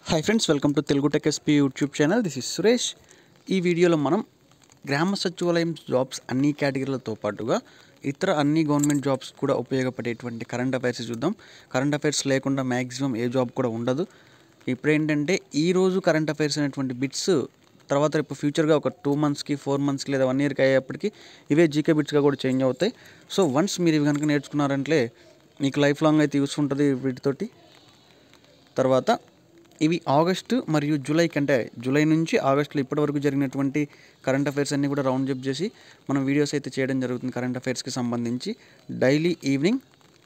hi friends welcome to Telugu tech SP YouTube channel this is Suresh ఈ వీడియోలో మనం గ్రామ సచివాలయం జాబ్స్ అన్ని కేటగిరీలతో పాటుగా ఇతర అన్ని గవర్నమెంట్ జాబ్స్ కూడా ఉపయోగపడేటువంటి కరెంట్ అఫైర్స్ చూద్దాం కరెంట్ అఫైర్స్ లేకుండా మ్యాక్సిమం ఏ జాబ్ కూడా ఉండదు ఇప్పుడు ఏంటంటే ఈ రోజు కరెంట్ అఫైర్స్ అనేటువంటి బిట్స్ తర్వాత రేపు ఫ్యూచర్గా ఒక టూ మంత్స్కి ఫోర్ మంత్స్కి లేదా వన్ ఇయర్కి అయ్యేప్పటికి ఇవే జీకే బిట్స్గా కూడా చేంజ్ అవుతాయి సో వన్స్ మీరు ఇవి కనుక నేర్చుకున్నారంటే మీకు లైఫ్ లాంగ్ అయితే యూస్ ఉంటుంది వీటితోటి తర్వాత ఇవి ఆగస్టు మరియు జూలై కంటే జూలై నుంచి ఆగస్టులో ఇప్పటి వరకు జరిగినటువంటి కరెంట్ అఫైర్స్ అన్నీ కూడా రౌండ్ జప్ చేసి మనం వీడియోస్ అయితే చేయడం జరుగుతుంది కరెంట్ అఫైర్స్కి సంబంధించి డైలీ ఈవినింగ్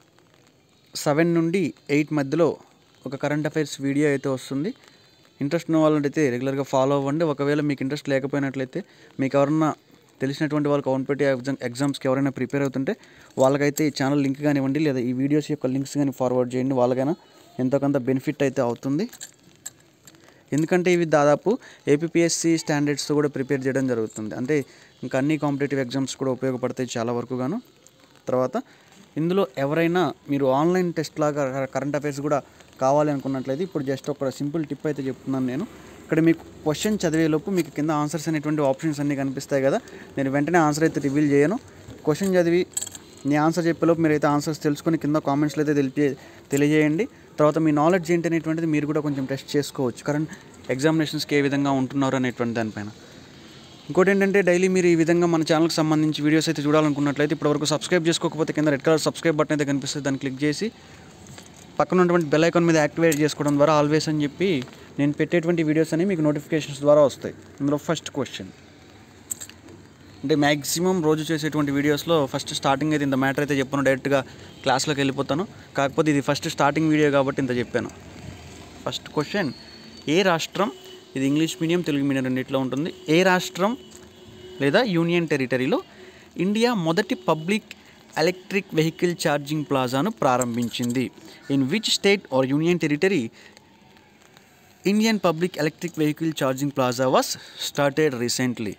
సెవెన్ నుండి ఎయిట్ మధ్యలో ఒక కరెంట్ అఫైర్స్ వీడియో అయితే వస్తుంది ఇంట్రెస్ట్ ఉన్న వాళ్ళైతే రెగ్యులర్గా ఫాలో అవ్వండి ఒకవేళ మీకు ఇంట్రెస్ట్ లేకపోయినట్లయితే మీకు ఎవరన్నా తెలిసినటువంటి వాళ్ళు కాంపిటేటివ్ ఎగ్జామ్ ఎగ్జామ్స్కి ఎవరైనా ప్రిపేర్ అవుతుంటే వాళ్ళకైతే ఈ ఛానల్ లింక్ కానివ్వండి లేదా ఈ వీడియోస్ యొక్క లింక్స్ కానీ ఫార్వర్డ్ చేయండి వాళ్ళకైనా ఎంతో కొంత బెనిఫిట్ అయితే అవుతుంది ఎందుకంటే ఇవి దాదాపు ఏపీఎస్సి స్టాండర్డ్స్తో కూడా ప్రిపేర్ చేయడం జరుగుతుంది అంటే ఇంకా అన్ని కాంపిటేటివ్ ఎగ్జామ్స్ కూడా ఉపయోగపడతాయి చాలా వరకు గాను తర్వాత ఇందులో ఎవరైనా మీరు ఆన్లైన్ టెస్ట్ లాగా కరెంట్ అఫైర్స్ కూడా కావాలి అనుకున్నట్లయితే ఇప్పుడు జస్ట్ ఒక సింపుల్ టిప్ అయితే చెప్తున్నాను నేను ఇక్కడ మీకు క్వశ్చన్ చదివేలోపు మీకు కింద ఆన్సర్స్ అనేటువంటి ఆప్షన్స్ అన్నీ కనిపిస్తాయి కదా నేను వెంటనే ఆన్సర్ అయితే రివీల్ చేయను క్వశ్చన్ చదివి నీ ఆన్సర్ చెప్పేలోపు మీరైతే ఆన్సర్స్ తెలుసుకొని కింద కామెంట్స్లో అయితే తెలిపి తెలియజేయండి తర్వాత మీ నాలెడ్జ్ ఏంటి అనేటువంటిది మీరు కూడా కొంచెం టెస్ట్ చేసుకోవచ్చు కరెంట్ ఎగ్జామినేషన్స్కి ఏ విధంగా ఉంటున్నారు అనేటువంటి దానిపైన ఇంకోటి ఏంటంటే డైలీ మీరు ఈ విధంగా మన ఛానల్కి సంబంధించి వీడియోస్ అయితే చూడాలనుకున్నట్లయితే ఇప్పటివరకు సబ్స్క్రైబ్ చేసుకోకపోతే కింద రెడ్ కలర్ సబ్స్క్రైబ్ బటన్ అయితే కనిపిస్తుంది దాన్ని క్లిక్ చేసి పక్కన ఉన్నటువంటి బెల్ ఐకాన్ మీద యాక్టివేట్ చేసుకోవడం ద్వారా ఆల్వేస్ అని చెప్పి నేను పెట్టేటువంటి వీడియోస్ అనేవి మీకు నోటిఫికేషన్స్ ద్వారా వస్తాయి ఇందులో ఫస్ట్ క్వశ్చన్ అంటే మ్యాక్సిమం రోజు చేసేటువంటి వీడియోస్లో ఫస్ట్ స్టార్టింగ్ అయితే ఇంత మ్యాటర్ అయితే చెప్పాను డైరెక్ట్గా క్లాస్లోకి వెళ్ళిపోతాను కాకపోతే ఇది ఫస్ట్ స్టార్టింగ్ వీడియో కాబట్టి ఇంత చెప్పాను ఫస్ట్ క్వశ్చన్ ఏ రాష్ట్రం ఇది ఇంగ్లీష్ మీడియం తెలుగు మీడియం రెండిట్లో ఉంటుంది ఏ రాష్ట్రం లేదా యూనియన్ టెరిటరీలో ఇండియా మొదటి పబ్లిక్ ఎలక్ట్రిక్ వెహికల్ ఛార్జింగ్ ప్లాజాను ప్రారంభించింది in which state or union territory Indian public electric vehicle charging plaza was started recently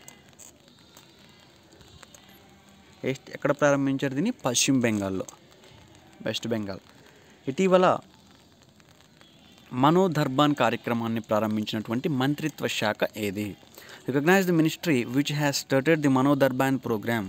ఎక్కడ ప్రారంభించారు దీన్ని పశ్చిమ బెంగాల్లో వెస్ట్ బెంగాల్ ఇటీవల మనోధర్బాన్ కార్యక్రమాన్ని ప్రారంభించినటువంటి మంత్రిత్వ శాఖ ఏది recognise the ministry which has started the Manodarpan programme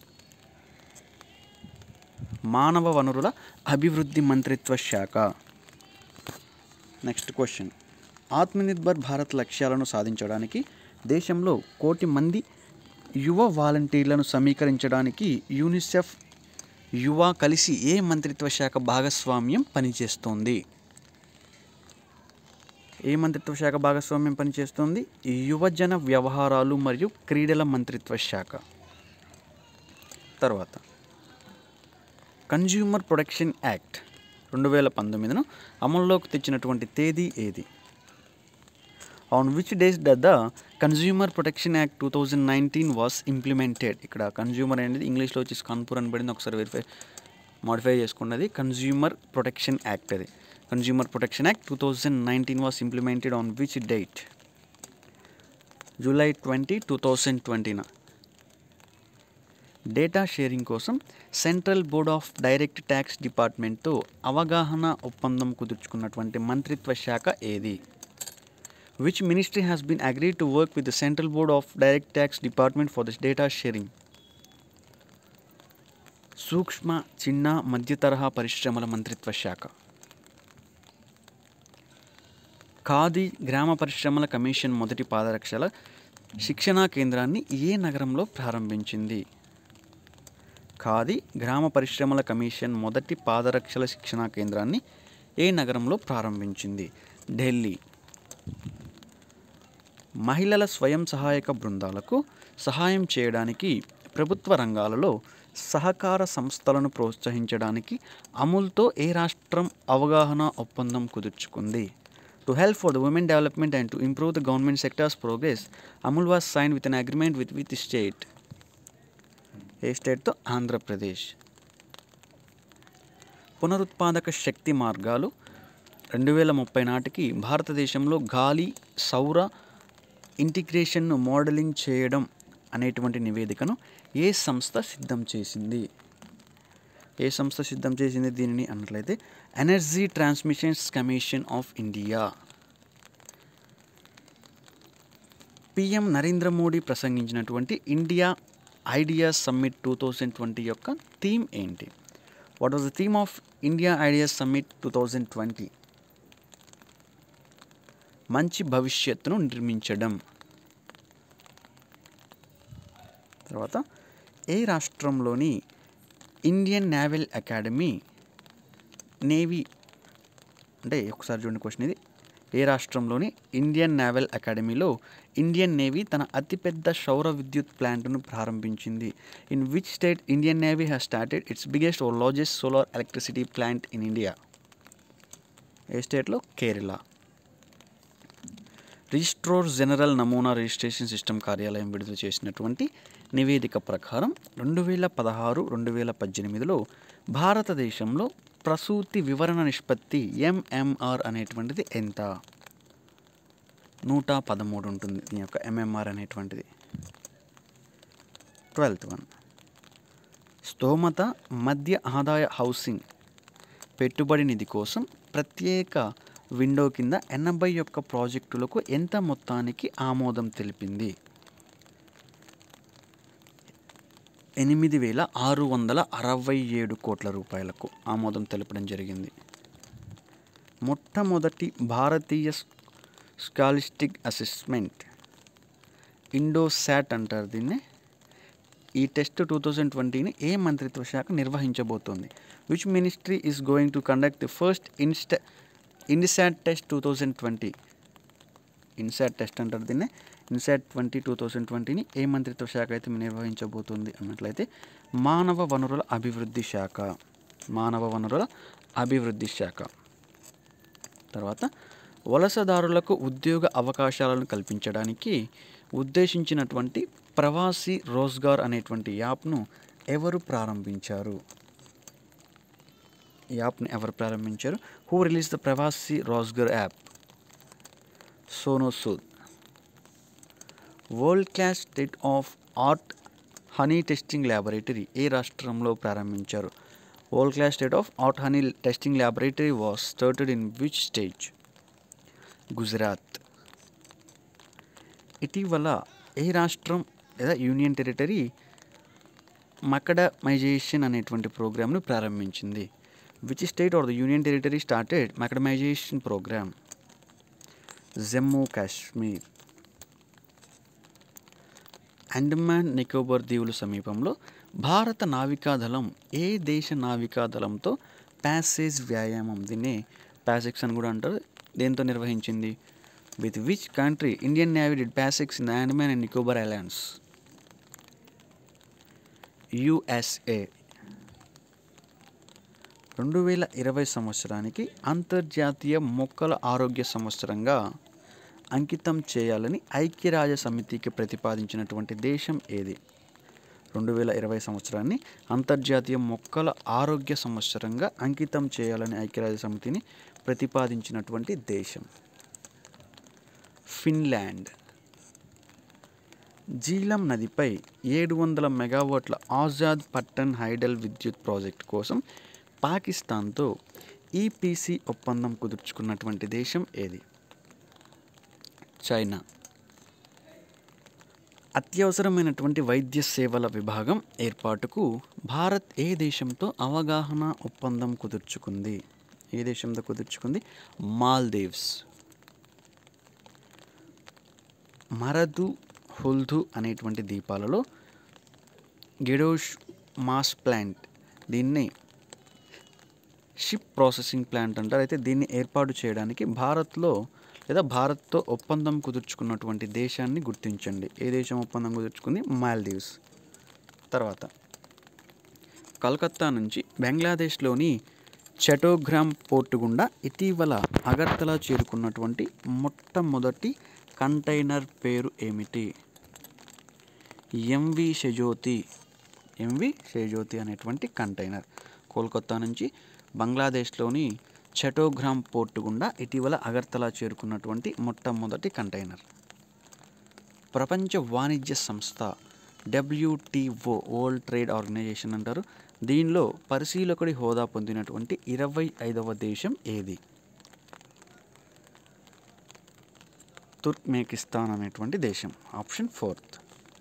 మానవ వనరుల అభివృద్ధి మంత్రిత్వ శాఖ నెక్స్ట్ క్వశ్చన్ ఆత్మనిర్భర్ భారత్ లక్ష్యాలను సాధించడానికి దేశంలో కోటి మంది యువ వాలంటీర్లను సమీకరించడానికి యూనిసెఫ్ యువ కలిసి ఏ మంత్రిత్వ శాఖ భాగస్వామ్యం పనిచేస్తోంది ఏ మంత్రిత్వ శాఖ భాగస్వామ్యం పనిచేస్తోంది యువజన వ్యవహారాలు మరియు క్రీడల మంత్రిత్వ శాఖ తర్వాత కన్జ్యూమర్ ప్రొటెక్షన్ యాక్ట్ రెండు వేల పంతొమ్మిదిను అమల్లోకి తెచ్చినటువంటి తేదీ ఏది on which days the the consumer protection act two thousand nineteen was implemented ఇక్కడ కన్జ్యూమర్ అనేది ఇంగ్లీష్లో వచ్చి కాన్పూర్ అని పడింది ఒకసారి వెరిఫై మాడిఫై చేసుకున్నది కన్జ్యూమర్ ప్రొటెక్షన్ యాక్ట్ అది consumer protection act two thousand nineteen was implemented on which date July twenty two thousand twenty data sharing కోసం central board of direct tax డిపార్ట్మెంట్తో అవగాహన ఒప్పందం కుదుర్చుకున్నటువంటి మంత్రిత్వ శాఖ ఏది which ministry has been agreed to work with the central board of direct tax department for this data sharing సూక్ష్మ చిన్న మధ్య తరహా పరిశ్రమల మంత్రిత్వ శాఖ ఖాదీ గ్రామ పరిశ్రమల కమిషన్ మొదటి పాదరక్షల శిక్షణా కేంద్రాన్ని ఏ నగరంలో ప్రారంభించింది ఖాదీ గ్రామ పరిశ్రమల కమిషన్ మొదటి పాదరక్షల శిక్షణా కేంద్రాన్ని ఏ నగరంలో ప్రారంభించింది ఢిల్లీ మహిళల స్వయం సహాయక బృందాలకు సహాయం చేయడానికి ప్రభుత్వ రంగాలలో సహకార సంస్థలను ప్రోత్సహించడానికి అమూల్తో ఏ రాష్ట్రం అవగాహన ఒప్పందం కుదుర్చుకుంది to help for the women development and to improve the government sectors progress Amul was sign with an agreement with with state ఏ స్టేట్తో ఆంధ్రప్రదేశ్ పునరుత్పాదక శక్తి మార్గాలు రెండు వేల ముప్పై నాటికి భారతదేశంలో గాలి సౌర ఇంటిగ్రేషన్ను మోడలింగ్ చేయడం అనేటువంటి నివేదికను ఏ సంస్థ సిద్ధం చేసింది ఏ సంస్థ సిద్ధం చేసింది దీనిని అన్నట్లయితే energy transmissions commission of India PM Narendra Modi ప్రసంగించినటువంటి India ideas summit two thousand twenty యొక్క థీమ్ ఏంటి what was the theme of India ideas summit two thousand twenty మంచి భవిష్యత్తును నిర్మించడం తర్వాత ఏ రాష్ట్రంలోని ఇండియన్ నేవల్ అకాడమీ నేవీ అంటే ఒకసారి చూడండి క్వశ్చన్ ఇది ఏ రాష్ట్రంలోని ఇండియన్ నేవల్ అకాడమీలో ఇండియన్ నేవీ తన అతిపెద్ద సౌర విద్యుత్ ప్లాంట్ను ప్రారంభించింది in which state Indian navy has started its biggest or largest solar electricity plant in India ఏ స్టేట్లో కేరళ రిజిస్ట్రోర్ జనరల్ నమూనా రిజిస్ట్రేషన్ సిస్టమ్ కార్యాలయం విడుదల చేసినటువంటి నివేదిక ప్రకారం రెండు వేల పదహారు రెండు వేల పద్దెనిమిదిలో భారతదేశంలో ప్రసూతి వివరణ నిష్పత్తి ఎంఎంఆర్ అనేటువంటిది ఎంత నూట పదమూడు ఉంటుంది దీని యొక్క ఎంఎంఆర్ అనేటువంటిది ట్వెల్త్ వన్ స్తోమత మధ్య ఆదాయ హౌసింగ్ పెట్టుబడి నిధి కోసం ప్రత్యేక విండో కింద ఎనభై ఒక్క ప్రాజెక్టులకు ఎంత మొత్తానికి ఆమోదం తెలిపింది ఎనిమిది వేల ఆరు వందల అరవై ఏడు కోట్ల రూపాయలకు ఆమోదం తెలపడం జరిగింది మొట్టమొదటి భారతీయ స్కాలిస్టిక్ అసెస్మెంట్ ఇండోసాట్ అంటారు దీన్ని ఈ టెస్ట్ టూ థౌజండ్ ట్వంటీని ఏ మంత్రిత్వ శాఖ నిర్వహించబోతోంది which ministry is going to conduct the first ఇన్స్ట INSAT test two thousand twenty INSAT test అంటారు దీన్ని ఇన్సాట్ ట్వంటీ టూ థౌజండ్ ట్వంటీని ఏ మంత్రిత్వ శాఖ అయితే నిర్వహించబోతుంది అన్నట్లయితే మానవ వనరుల అభివృద్ధి శాఖ మానవ వనరుల అభివృద్ధి శాఖ తర్వాత వలసదారులకు ఉద్యోగ అవకాశాలను కల్పించడానికి ఉద్దేశించినటువంటి ప్రవాసీ రోజ్గార్ అనేటువంటి యాప్ను ఎవరు ప్రారంభించారు ఈ యాప్ని ఎవరు ప్రారంభించారు who release the Pravasi Rozgar app Sonu Sood world class state of art honey testing laboratory ఏ రాష్ట్రంలో ప్రారంభించారు world class state of art honey testing laboratory was started in which stage Gujarat ఇటీవల ఏ రాష్ట్రం లేదా యూనియన్ టెరిటరీ మకడమైజేషన్ అనేటువంటి ప్రోగ్రామ్ను ప్రారంభించింది which state or the union territory started macadamisation programme Jammu Kashmir Andaman Nicobar దీవుల సమీపంలో భారత నావికాదళం ఏ దేశ నావికాదళంతో ప్యాసేజ్ వ్యాయామం దీన్ని ప్యాసెక్స్ అని కూడా అంటారు దేంతో నిర్వహించింది with which country Indian navy did PASSEX in Andaman and Nicobar islands USA రెండు వేల ఇరవై సంవత్సరానికి అంతర్జాతీయ మొక్కల ఆరోగ్య సంవత్సరంగా అంకితం చేయాలని ఐక్యరాజ్య సమితికి ప్రతిపాదించినటువంటి దేశం ఏది రెండు వేల ఇరవై సంవత్సరాన్ని అంతర్జాతీయ మొక్కల ఆరోగ్య సంవత్సరంగా అంకితం చేయాలని ఐక్యరాజ్య సమితిని ప్రతిపాదించినటువంటి దేశం ఫిన్లాండ్ జీలం నదిపై ఏడు వందల మెగావాట్ల ఆజాద్ పట్టణ్ హైడల్ విద్యుత్ ప్రాజెక్ట్ కోసం పాకిస్తాన్తో ఈపీసీ ఒప్పందం కుదుర్చుకున్నటువంటి దేశం ఏది చైనా అత్యవసరమైనటువంటి వైద్య సేవల విభాగం ఏర్పాటుకు భారత్ ఏ దేశంతో అవగాహన ఒప్పందం కుదుర్చుకుంది ఏ దేశంతో కుదుర్చుకుంది మాల్దీవ్స్ మరదు హుల్దు అనేటువంటి దీపాలలో గెడోష్ మాస్ ప్లాంట్ దీన్ని షిప్ ప్రాసెసింగ్ ప్లాంట్ అంటారు అయితే దీన్ని ఏర్పాటు చేయడానికి భారత్లో లేదా భారత్తో ఒప్పందం కుదుర్చుకున్నటువంటి దేశాన్ని గుర్తించండి ఏ దేశం ఒప్పందం కుదుర్చుకుంది మాల్దీవ్స్ తర్వాత కలకత్తా నుంచి బంగ్లాదేశ్లోని చటోగ్రామ్ పోర్టు గుండా ఇటీవల అగర్తలా చేరుకున్నటువంటి మొట్టమొదటి కంటైనర్ పేరు ఏమిటి ఎంవి షెజోతి ఎంవి షెజోతి అనేటువంటి కంటైనర్ కోల్కతా నుంచి బంగ్లాదేశ్లోని చటోగ్రామ్ పోర్టు గుండా ఇటీవల అగర్తలా చేరుకున్నటువంటి మొట్టమొదటి కంటైనర్ ప్రపంచ వాణిజ్య సంస్థ డబ్ల్యూటీఓ వరల్డ్ ట్రేడ్ ఆర్గనైజేషన్ అంటారు దీనిలో పరిశీలకుడి హోదా పొందినటువంటి ఇరవై ఐదవ దేశం ఏది తుర్క్మెకిస్తాన్ అనేటువంటి దేశం ఆప్షన్ ఫోర్త్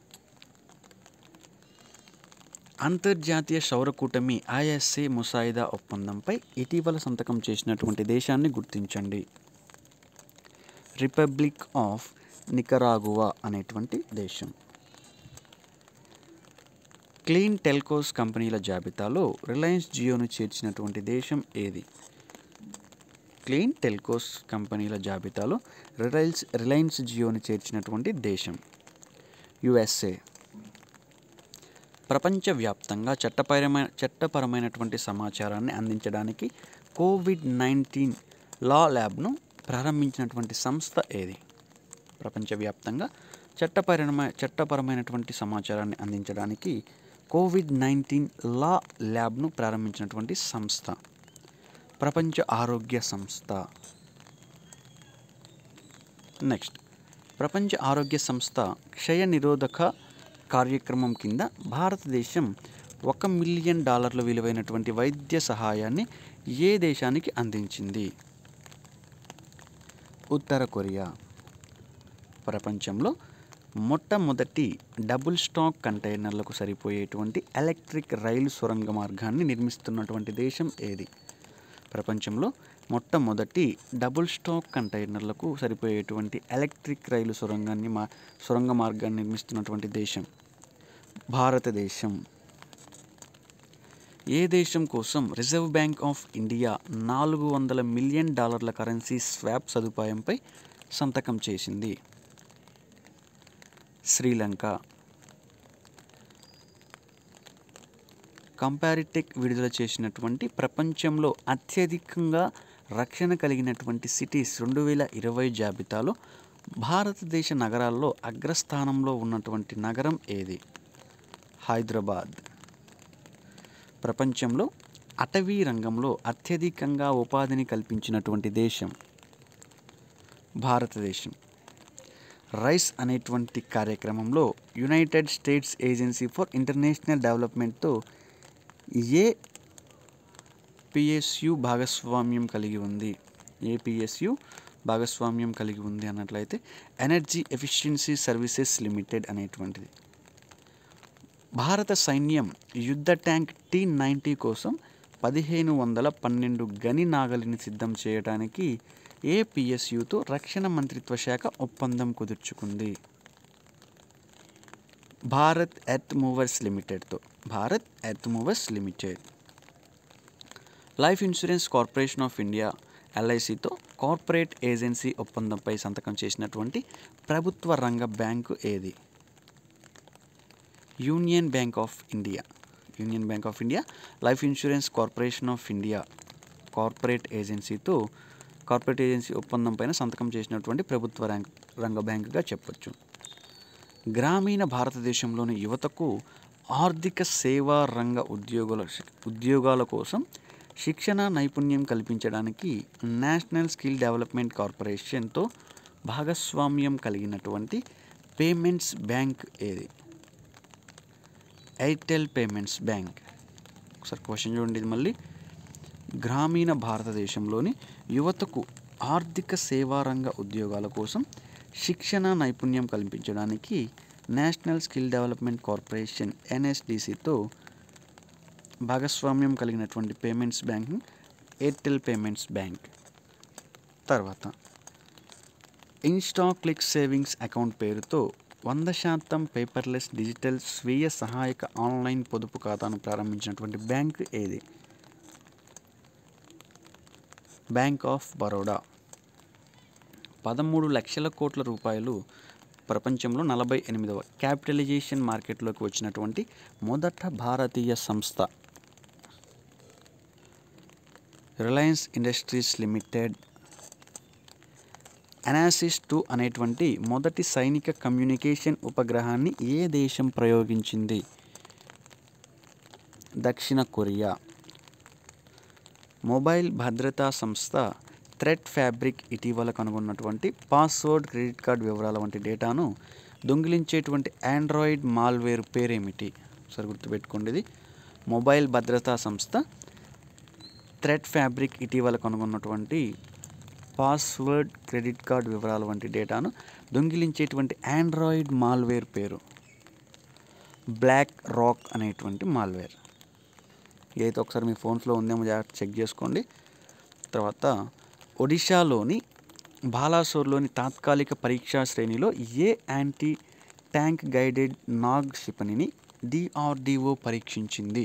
అంతర్జాతీయ సౌర కూటమి ఐఎస్ఏ ముసాయిదా ఒప్పందంపై ఇటీవల సంతకం చేసినటువంటి దేశాన్ని గుర్తించండి రిపబ్లిక్ ఆఫ్ నికరాగువా అనేటువంటి దేశం క్లీన్ టెల్కోస్ కంపెనీల జాబితాలో రిలయన్స్ జియోను చేర్చినటువంటి దేశం ఏది క్లీన్ టెల్కోస్ కంపెనీల జాబితాలో రిలయన్స్ రిలయన్స్ జియోను చేర్చినటువంటి దేశం యుఎస్ఏ ప్రపంచవ్యాప్తంగా చట్టపరమైన చట్టపరమైనటువంటి సమాచారాన్ని అందించడానికి కోవిడ్ నైన్టీన్ లా ల్యాబ్ను ప్రారంభించినటువంటి సంస్థ ఏది ప్రపంచవ్యాప్తంగా చట్టపరమైన చట్టపరమైనటువంటి సమాచారాన్ని అందించడానికి కోవిడ్ నైన్టీన్ లా ల్యాబ్ను ప్రారంభించినటువంటి సంస్థ ప్రపంచ ఆరోగ్య సంస్థ నెక్స్ట్ ప్రపంచ ఆరోగ్య సంస్థ క్షయ నిరోధక కార్యక్రమం కింద భారతదేశం ఒక మిలియన్ డాలర్ల విలువైనటువంటి వైద్య సహాయాన్ని ఏ దేశానికి అందించింది ఉత్తర కొరియా ప్రపంచంలో మొట్టమొదటి డబుల్ స్టాక్ కంటైనర్లకు సరిపోయేటువంటి ఎలక్ట్రిక్ రైలు సొరంగ మార్గాన్ని నిర్మిస్తున్నటువంటి దేశం ఏది ప్రపంచంలో మొట్టమొదటి డబుల్ స్టాక్ కంటైనర్లకు సరిపోయేటువంటి ఎలక్ట్రిక్ రైలు సొరంగాన్ని మా సొరంగ మార్గాన్ని నిర్మిస్తున్నటువంటి దేశం భారతదేశం ఏ దేశం కోసం రిజర్వ్ బ్యాంక్ ఆఫ్ ఇండియా నాలుగు వందల మిలియన్ డాలర్ల కరెన్సీ స్వాప్ సదుపాయంపై సంతకం చేసింది శ్రీలంక కంపారిటెక్ విడుదల చేసినటువంటి ప్రపంచంలో అత్యధికంగా రక్షణ కలిగినటువంటి సిటీస్ రెండు వేల ఇరవై జాబితాలో భారతదేశ నగరాల్లో అగ్రస్థానంలో ఉన్నటువంటి నగరం ఏది హైదరాబాద్ ప్రపంచంలో అటవీ రంగంలో అత్యధికంగా ఉపాధిని కల్పించినటువంటి దేశం భారతదేశం రైస్ అనేటువంటి కార్యక్రమంలో United States agency for international డెవలప్మెంట్తో ఏ పిఎస్యు భాగస్వామ్యం కలిగి ఉంది ఏ పిఎస్యు భాగస్వామ్యం కలిగి ఉంది అన్నట్లయితే ఎనర్జీ ఎఫిషియన్సీ సర్వీసెస్ లిమిటెడ్ అనేటువంటిది భారత సైన్యం యుద్ధ ట్యాంక్ టీ నైంటీ కోసం పదిహేను వందల పన్నెండు గని నాగలిని సిద్ధం చేయడానికి ఏ పిఎస్యుతో రక్షణ మంత్రిత్వ శాఖ ఒప్పందం కుదుర్చుకుంది భారత్ ఎర్త్ మూవర్స్ లిమిటెడ్తో Bharat earth movers limited life insurance corporation of India ఎల్ఐసితో కార్పొరేట్ ఏజెన్సీ ఒప్పందంపై సంతకం చేసినటువంటి ప్రభుత్వ రంగ బ్యాంకు ఏది union bank of India union bank of India life insurance corporation of India corporate ఏజెన్సీతో కార్పొరేట్ ఏజెన్సీ ఒప్పందం పైన సంతకం చేసినటువంటి ప్రభుత్వ రంగ రంగ బ్యాంకుగా చెప్పొచ్చు గ్రామీణ భారతదేశంలోని యువతకు ఆర్థిక సేవా రంగ ఉద్యోగుల ఉద్యోగాల కోసం శిక్షణ నైపుణ్యం కల్పించడానికి నేషనల్ స్కిల్ డెవలప్మెంట్ కార్పొరేషన్తో భాగస్వామ్యం కలిగినటువంటి పేమెంట్స్ బ్యాంక్ ఏది ఎయిర్టెల్ పేమెంట్స్ బ్యాంక్ ఒకసారి క్వశ్చన్ చూడండి ఇది మళ్ళీ గ్రామీణ భారతదేశంలోని యువతకు ఆర్థిక సేవా రంగ ఉద్యోగాల కోసం శిక్షణ నైపుణ్యం కల్పించడానికి నేషనల్ స్కిల్ డెవలప్మెంట్ కార్పొరేషన్ ఎన్ఎస్డిసితో భాగస్వామ్యం కలిగినటువంటి payments bank Airtel payments bank తర్వాత ఇన్స్టా క్లిక్ సేవింగ్స్ అకౌంట్ పేరుతో వంద శాతం పేపర్లెస్ డిజిటల్ స్వీయ సహాయక ఆన్లైన్ పొదుపు ఖాతాను ప్రారంభించినటువంటి బ్యాంక్ ఏది బ్యాంక్ ఆఫ్ బరోడా పదమూడు లక్షల కోట్ల రూపాయలు ప్రపంచంలో నలభై ఎనిమిదవ క్యాపిటలైజేషన్ మార్కెట్లోకి వచ్చినటువంటి మొదట భారతీయ సంస్థ Reliance Industries Limited Anasis two అనేటువంటి మొదటి సైనిక కమ్యూనికేషన్ ఉపగ్రహాన్ని ఏ దేశం ప్రయోగించింది దక్షిణ కొరియా మొబైల్ భద్రతా సంస్థ థ్రెడ్ ఫ్యాబ్రిక్ ఇటీవల కనుగొన్నటువంటి పాస్వర్డ్ క్రెడిట్ కార్డ్ వివరాల వంటి డేటాను దొంగిలించేటువంటి ఆండ్రాయిడ్ మాల్వేర్ పేరేమిటి సరి గుర్తుపెట్టుకోండి ఇది మొబైల్ భద్రతా సంస్థ థ్రెడ్ ఫ్యాబ్రిక్ ఇటీవల కనుగొన్నటువంటి పాస్వర్డ్ క్రెడిట్ కార్డ్ వివరాలు వంటి డేటాను దొంగిలించేటువంటి ఆండ్రాయిడ్ మాల్వేర్ పేరు బ్లాక్ రాక్ అనేటువంటి మాల్వేర్ ఏదైతే ఒకసారి మీ ఫోన్స్లో ఉందేమో జాగ్రత్త చెక్ చేసుకోండి తర్వాత ఒడిశాలోని బాలాసోర్లోని తాత్కాలిక పరీక్షా శ్రేణిలో ఏ యాంటీ ట్యాంక్ గైడెడ్ నాగ్ క్షిపణిని డిఆర్డిఓ పరీక్షించింది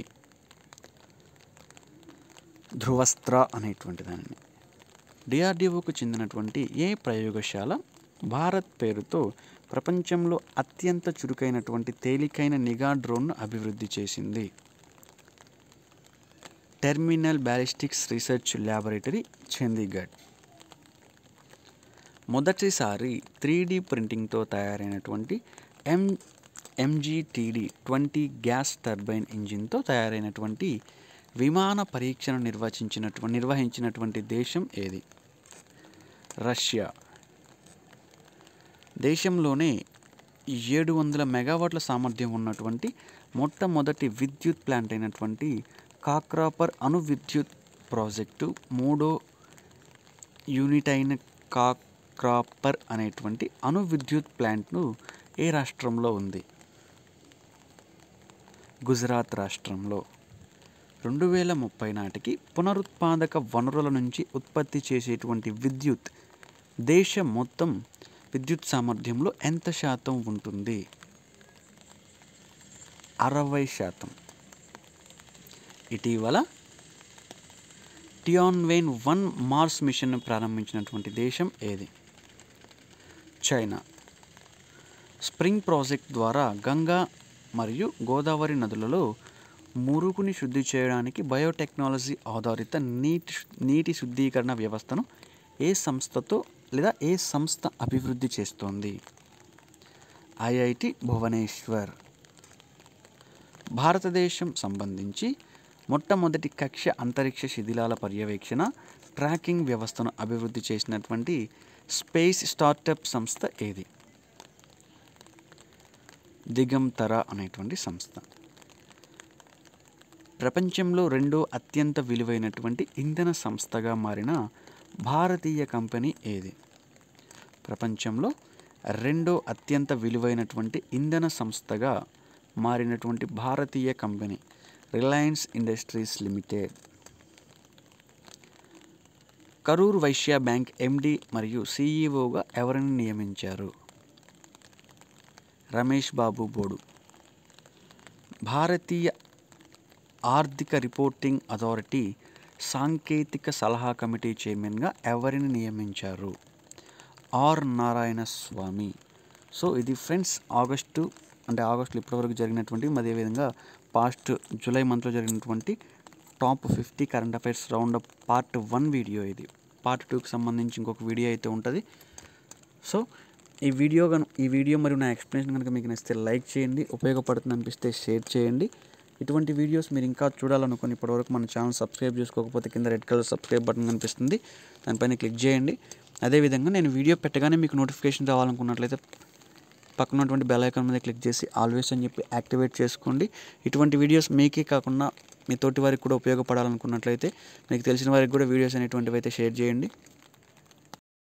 ధ్రువస్త్ర అనేటువంటి దానిని డిఆర్డిఓకు చెందినటువంటి ఏ ప్రయోగశాల భారత్ పేరుతో ప్రపంచంలో అత్యంత చురుకైనటువంటి తేలికైన నిఘా డ్రోన్ను అభివృద్ధి చేసింది Terminal Ballistics Research Laboratory Chandigarh మొదటిసారి త్రీ డి ప్రింటింగ్తో తయారైనటువంటి M MGTD twenty gas turbine ఇంజిన్తో తయారైనటువంటి విమాన పరీక్షను నిర్వచించినటువంటి నిర్వహించినటువంటి దేశం ఏది రష్యా దేశంలోనే ఏడు వందల మెగావాట్ల సామర్థ్యం ఉన్నటువంటి మొట్టమొదటి విద్యుత్ ప్లాంట్ అయినటువంటి కాక్రాపర్ అణు విద్యుత్ ప్రాజెక్టు మూడో యూనిట్ అయిన కాక్రాపర్ అనేటువంటి అణు విద్యుత్ ప్లాంట్ను ఏ రాష్ట్రంలో ఉంది గుజరాత్ రాష్ట్రంలో రెండు వేల ముప్పై నాటికి పునరుత్పాదక వనరుల నుంచి ఉత్పత్తి చేసేటువంటి విద్యుత్ దేశం మొత్తం విద్యుత్ సామర్థ్యంలో ఎంత శాతం ఉంటుంది అరవై శాతం ఇటీవల టియాన్వెన్ వన్ మార్స్ మిషన్ను ప్రారంభించినటువంటి దేశం ఏది చైనా స్ప్రింగ్ ప్రాజెక్ట్ ద్వారా గంగా మరియు గోదావరి నదులలో మురుగుని శుద్ధి చేయడానికి బయోటెక్నాలజీ ఆధారిత నీటి నీటి శుద్ధీకరణ వ్యవస్థను ఏ సంస్థతో లేదా ఏ సంస్థ అభివృద్ధి చేస్తోంది ఐఐటి భువనేశ్వర్ భారతదేశం సంబంధించి మొట్టమొదటి కక్ష అంతరిక్ష శిథిలాల పర్యవేక్షణ ట్రాకింగ్ వ్యవస్థను అభివృద్ధి చేసినటువంటి స్పేస్ స్టార్టప్ సంస్థ ఏది దిగంతర అనేటువంటి సంస్థ ప్రపంచంలో రెండో అత్యంత విలువైనటువంటి ఇంధన సంస్థగా మారిన భారతీయ కంపెనీ ఏది ప్రపంచంలో రెండో అత్యంత విలువైనటువంటి ఇంధన సంస్థగా మారినటువంటి భారతీయ company Reliance Industries Limited Karur Vysya Bank MD మరియు సిఈఓగా ఎవరిని నియమించారు రమేష్ బాబు బోడు భారతీయ ఆర్థిక రిపోర్టింగ్ అథారిటీ సాంకేతిక సలహా కమిటీ చైర్మన్గా ఎవరిని నియమించారు ఆర్ నారాయణ స్వామి సో ఇది ఫ్రెండ్స్ ఆగస్టు అంటే ఆగస్టులో ఇప్పటివరకు జరిగినటువంటి మరి అదేవిధంగా పాస్ట్ జూలై మంత్లో జరిగినటువంటి top fifty current affairs round up part one video ఇది పార్ట్ టూకి సంబంధించి ఇంకొక వీడియో అయితే ఉంటుంది సో ఈ వీడియో కను ఈ వీడియో మరియు నా ఎక్స్ప్లెనేషన్ కనుక మీకు నచ్చితే లైక్ చేయండి ఉపయోగపడుతుంది అనిపిస్తే షేర్ చేయండి ఇటువంటి వీడియోస్ మీరు ఇంకా చూడాలనుకుని ఇప్పటివరకు మన ఛానల్ సబ్స్క్రైబ్ చేసుకోకపోతే కింద రెడ్ కలర్ సబ్స్క్రైబ్ బటన్ కనిపిస్తుంది దానిపైన క్లిక్ చేయండి అదేవిధంగా నేను వీడియో పెట్టగానే మీకు నోటిఫికేషన్ రావాలనుకున్నట్లయితే పక్కన ఉన్నటువంటి బెల్ ఐకాన్ మీద క్లిక్ చేసి ఆల్వేస్ అని చెప్పి యాక్టివేట్ చేసుకోండి ఇటువంటి వీడియోస్ మీకే కాకుండా మీ తోటి వారికి కూడా ఉపయోగపడాలనుకున్నట్లయితే మీకు తెలిసిన వారికి కూడా వీడియోస్ అనేటువంటివి అయితే షేర్ చేయండి